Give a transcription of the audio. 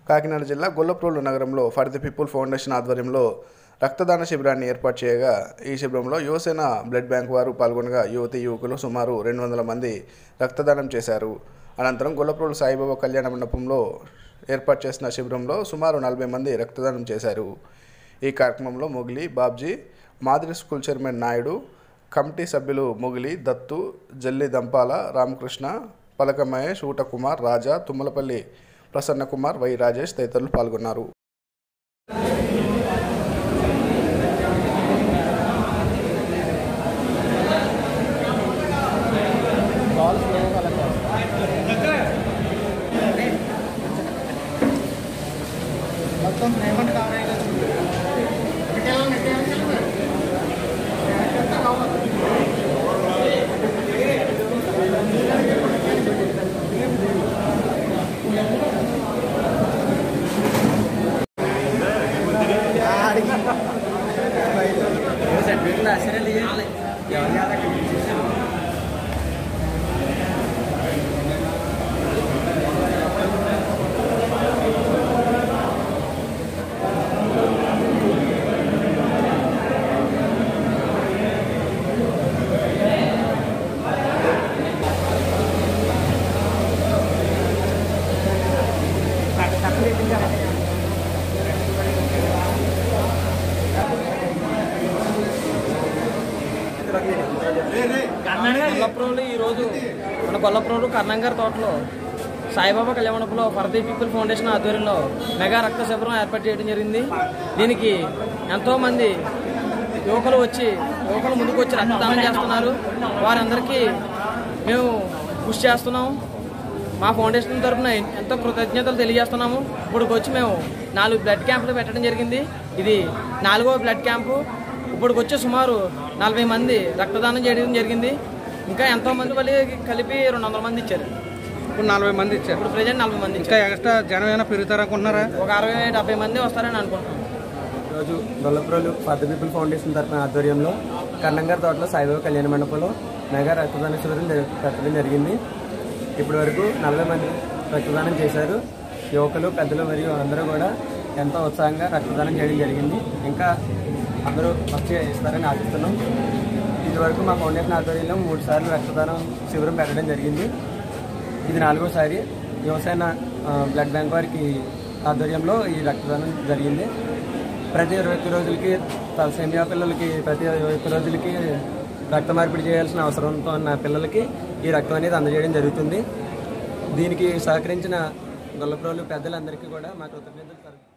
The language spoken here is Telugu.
కాకినాడ జిల్లా గొల్లప్రోలు నగరంలో ఫర్ ది పీపుల్ ఫౌండేషన్ ఆధ్వర్యంలో రక్తదాన శిబిరాన్ని ఏర్పాటు చేయగా ఈ శిబిరంలో యువసేన బ్లడ్ బ్యాంక్ వారు పాల్గొనగా యువతి యువకులు సుమారు రెండు వందల మంది రక్తదానం చేశారు అనంతరం గొల్లప్రోలు సాయిబాబా కళ్యాణ మండపంలో ఏర్పాటు చేసిన శిబిరంలో సుమారు నలభై మంది రక్తదానం చేశారు ఈ కార్యక్రమంలో మొగిలి బాబ్జీ మాదిరి స్కూల్ చైర్మన్ నాయుడు కమిటీ సభ్యులు మొగిలి దత్తు జల్లి దంపాల రామకృష్ణ పలక మహేష్ ఊట కుమార్ రాజా తుమ్మలపల్లి ప్రసన్న కుమార్ వై రాజేష్ తదితరులు పాల్గొన్నారు మొత్తం పేమెంట్ కావాలి గొల్లప్రోలు ఈరోజు మన గొల్లప్రోలు కర్ణంగారి తోటలో సాయిబాబా కళ్యాణపులో ఫర్దీ పీపుల్ ఫౌండేషన్ ఆధ్వర్యంలో మెగా రక్త శిబిరం ఏర్పాటు చేయడం జరిగింది దీనికి ఎంతోమంది యువకులు వచ్చి యువకులు ముందుకు వచ్చి రక్తదానం చేస్తున్నారు వారందరికీ మేము కృషి చేస్తున్నాం మా ఫౌండేషన్ తరఫున ఎంతో కృతజ్ఞతలు తెలియజేస్తున్నాము ఇప్పుడు వచ్చి మేము నాలుగు బ్లడ్ క్యాంపులు పెట్టడం జరిగింది ఇది నాలుగో బ్లడ్ క్యాంపు ఇప్పుడు వచ్చి సుమారు నలభై మంది రక్తదానం చేయడం జరిగింది ఇంకా ఎంతో మంది మళ్ళీ కలిపి రెండు వందల మంది ఇచ్చారు ఇప్పుడు నలభై మంది ఇచ్చారు ఇప్పుడు ప్రజెంట్ నలభై మంది ఇంకా ఎక్స్ట్రా జనం ఏమైనా పెరుగుతారనుకుంటున్నారా ఒక అరవై డెబ్బై మంది వస్తారని అనుకుంటున్నాం ఈరోజు Gollaprolu for the people foundation తరఫున ఆధ్వర్యంలో కర్ణంగారి తోటలో సాయిబాబా కళ్యాణ మండపంలో మెగా రక్తదాన శిబిరం జరి- పెట్టడం జరిగింది ఇప్పటి వరకు నలభై మంది రక్తదానం చేశారు యువకులు పెద్దలు మరియు అందరూ కూడా ఎంతో ఉత్సాహంగా రక్తదానం చేయడం జరిగింది ఇంకా అందరూ వచ్చి ఇస్తారని ఆశిస్తున్నాం ఇదివరకు మా ఫౌండేషన్ ఆధ్వర్యంలో మూడు సార్లు రక్తదానం శిబిరం పెట్టడం జరిగింది ఇది నాలుగోసారి యువసేన ఆ, బ్లడ్ బ్యాంక్ వారికి ఆధ్వర్యంలో ఈ రక్తదానం జరిగింది ప్రతి ఇరవై ఒక్క రోజులకి సెమియా పిల్లలకి ప్రతి ఇరవై ఒక్క రోజులకి రక్త మార్పిడి చేయాల్సిన అవసరంతో ఉన్న పిల్లలకి ఈ రక్తం అనేది అందజేయడం జరుగుతుంది దీనికి సహకరించిన గొల్లప్రోలు పెద్దలందరికీ కూడా మా కృతజ్ఞతలు